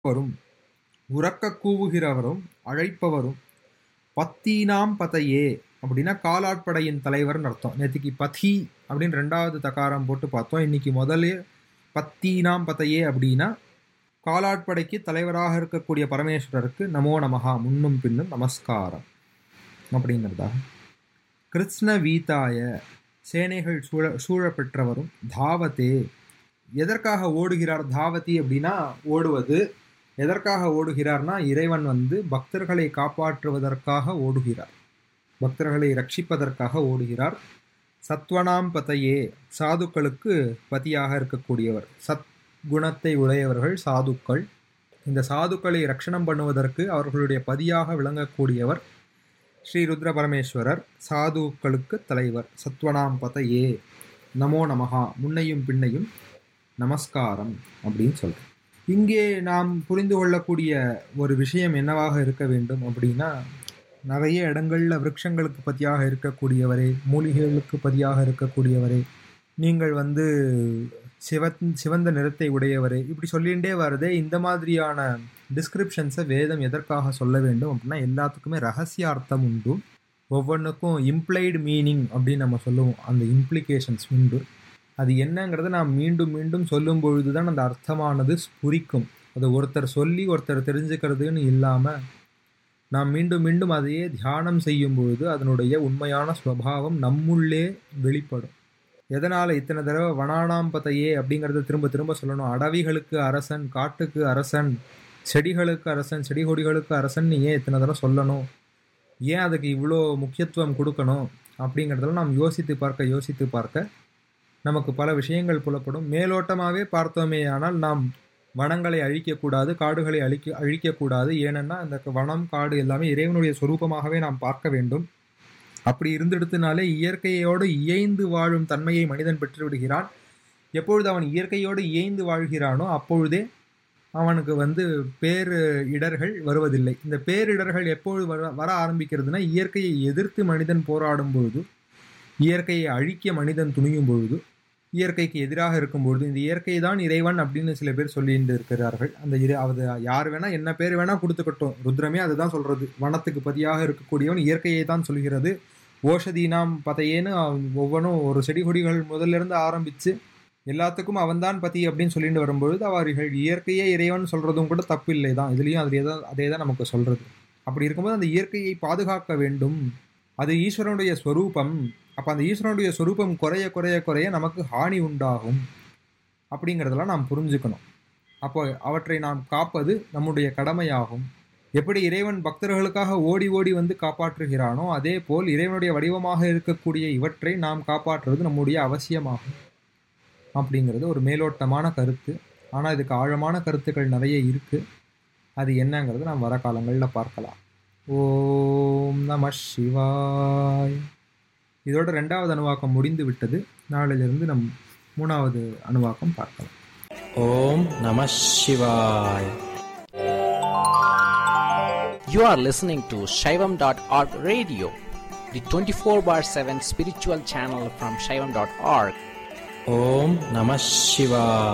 வரும் உறக்க கூவுகிறவரும் அழைப்பவரும் பத்தீனாம் பதையே அப்படின்னா காலாட்படையின் தலைவர்னு அர்த்தம் நேற்றுக்கு பதி அப்படின்னு ரெண்டாவது தகாரம் போட்டு பார்த்தோம் இன்னைக்கு முதல்ல பத்தீனாம் பதையே அப்படின்னா காலாட்படைக்கு தலைவராக இருக்கக்கூடிய பரமேஸ்வரருக்கு நமோ நமஹா முன்னும் பின்னும் நமஸ்காரம் அப்படிங்கிறதாக கிருஷ்ண வீதாய சேனைகள் சூழ சூழ பெற்றவரும் தாவத்தே எதற்காக ஓடுகிறார் தாவதி அப்படின்னா ஓடுவது எதற்காக ஓடுகிறார்னா இறைவன் வந்து பக்தர்களை காப்பாற்றுவதற்காக ஓடுகிறார் பக்தர்களை ரட்சிப்பதற்காக ஓடுகிறார் சத்வனாம் பதையே சாதுக்களுக்கு பதியாக இருக்கக்கூடியவர் சத் குணத்தை உடையவர்கள் சாதுக்கள் இந்த சாதுக்களை ரட்சணம் பண்ணுவதற்கு அவர்களுடைய பதியாக விளங்கக்கூடியவர் ஸ்ரீ ருத்ர பரமேஸ்வரர் சாதுக்களுக்கு தலைவர் சத்வனாம் பதையே நமோ நமஹா முன்னையும் பின்னையும் நமஸ்காரம் அப்படின்னு சொல்கிறோம் இங்கே நாம் புரிந்து கொள்ளக்கூடிய ஒரு விஷயம் என்னவாக இருக்க வேண்டும் அப்படின்னா நிறைய இடங்களில் விருட்சங்களுக்கு பதியாக இருக்கக்கூடியவரே மூலிகைகளுக்கு பதியாக இருக்கக்கூடியவரே நீங்கள் வந்து சிவத் சிவந்த நிறத்தை உடையவரே இப்படி சொல்லிகிட்டே வரதே இந்த மாதிரியான டிஸ்கிரிப்ஷன்ஸை வேதம் எதற்காக சொல்ல வேண்டும் அப்படின்னா எல்லாத்துக்குமே ரகசிய அர்த்தம் உண்டு ஒவ்வொன்றுக்கும் இம்ப்ளைடு மீனிங் அப்படின்னு நம்ம சொல்லுவோம் அந்த இம்ப்ளிகேஷன்ஸ் உண்டு அது என்னங்கிறத நாம் மீண்டும் மீண்டும் சொல்லும் பொழுது தான் அந்த அர்த்தமானது புரிக்கும் அது ஒருத்தர் சொல்லி ஒருத்தர் தெரிஞ்சுக்கிறதுன்னு இல்லாமல் நாம் மீண்டும் மீண்டும் அதையே தியானம் செய்யும் பொழுது அதனுடைய உண்மையான ஸ்வபாவம் நம்முள்ளே வெளிப்படும் எதனால் இத்தனை தடவை வனானாம்பதையே அப்படிங்கிறத திரும்ப திரும்ப சொல்லணும் அடவிகளுக்கு அரசன் காட்டுக்கு அரசன் செடிகளுக்கு அரசன் செடி கொடிகளுக்கு அரசன் ஏன் இத்தனை தடவை சொல்லணும் ஏன் அதுக்கு இவ்வளோ முக்கியத்துவம் கொடுக்கணும் அப்படிங்கிறதெல்லாம் நாம் யோசித்து பார்க்க யோசித்து பார்க்க நமக்கு பல விஷயங்கள் புலப்படும் மேலோட்டமாகவே பார்த்தோமே ஆனால் நாம் வனங்களை அழிக்கக்கூடாது காடுகளை அழிக்க அழிக்கக்கூடாது ஏனென்னா இந்த வனம் காடு எல்லாமே இறைவனுடைய சொரூபமாகவே நாம் பார்க்க வேண்டும் அப்படி இருந்தெடுத்தினாலே இயற்கையோடு இயைந்து வாழும் தன்மையை மனிதன் பெற்று விடுகிறான் எப்பொழுது அவன் இயற்கையோடு இயைந்து வாழ்கிறானோ அப்பொழுதே அவனுக்கு வந்து பேர் இடர்கள் வருவதில்லை இந்த பேரிடர்கள் எப்பொழுது வர வர ஆரம்பிக்கிறதுனா இயற்கையை எதிர்த்து மனிதன் போராடும் பொழுது இயற்கையை அழிக்க மனிதன் துணியும் பொழுது இயற்கைக்கு எதிராக இருக்கும் பொழுது இந்த இயற்கை தான் இறைவன் அப்படின்னு சில பேர் சொல்லிட்டு இருக்கிறார்கள் அந்த இரு அது யார் வேணா என்ன பேர் வேணா கொடுத்துக்கட்டும் ருத்ரமே அதுதான் சொல்றது வனத்துக்கு பதியாக இருக்கக்கூடியவன் இயற்கையை தான் சொல்கிறது ஓஷதீனாம் பதையேன்னு ஒவ்வொன்றும் ஒரு செடி கொடிகள் முதல்ல இருந்து ஆரம்பிச்சு எல்லாத்துக்கும் அவன்தான் பதி அப்படின்னு சொல்லிட்டு வரும்பொழுது அவர்கள் இயற்கையே இறைவன் சொல்றதும் கூட தப்பு இல்லை தான் இதுலேயும் அதே தான் அதே தான் நமக்கு சொல்றது அப்படி இருக்கும்போது அந்த இயற்கையை பாதுகாக்க வேண்டும் அது ஈஸ்வரனுடைய ஸ்வரூபம் அப்போ அந்த ஈஸ்வரனுடைய சொரூபம் குறைய குறைய குறைய நமக்கு ஹானி உண்டாகும் அப்படிங்கிறதெல்லாம் நாம் புரிஞ்சுக்கணும் அப்போ அவற்றை நாம் காப்பது நம்முடைய கடமையாகும் எப்படி இறைவன் பக்தர்களுக்காக ஓடி ஓடி வந்து காப்பாற்றுகிறானோ அதே போல் இறைவனுடைய வடிவமாக இருக்கக்கூடிய இவற்றை நாம் காப்பாற்றுவது நம்முடைய அவசியமாகும் அப்படிங்கிறது ஒரு மேலோட்டமான கருத்து ஆனால் இதுக்கு ஆழமான கருத்துக்கள் நிறைய இருக்குது அது என்னங்கிறது நாம் வர காலங்களில் பார்க்கலாம் ஓம் நம சிவாய் இதோட ரெண்டாவது அணுவாக்கம் முடிந்து விட்டது நாளிலிருந்து நம் மூணாவது அணுவாக்கம் பார்க்கலாம் ஓம் நம சிவாய் You are listening to Shaivam.org radio, the 24 bar 7 spiritual channel from Shaivam.org. ஓம் நம சிவாய்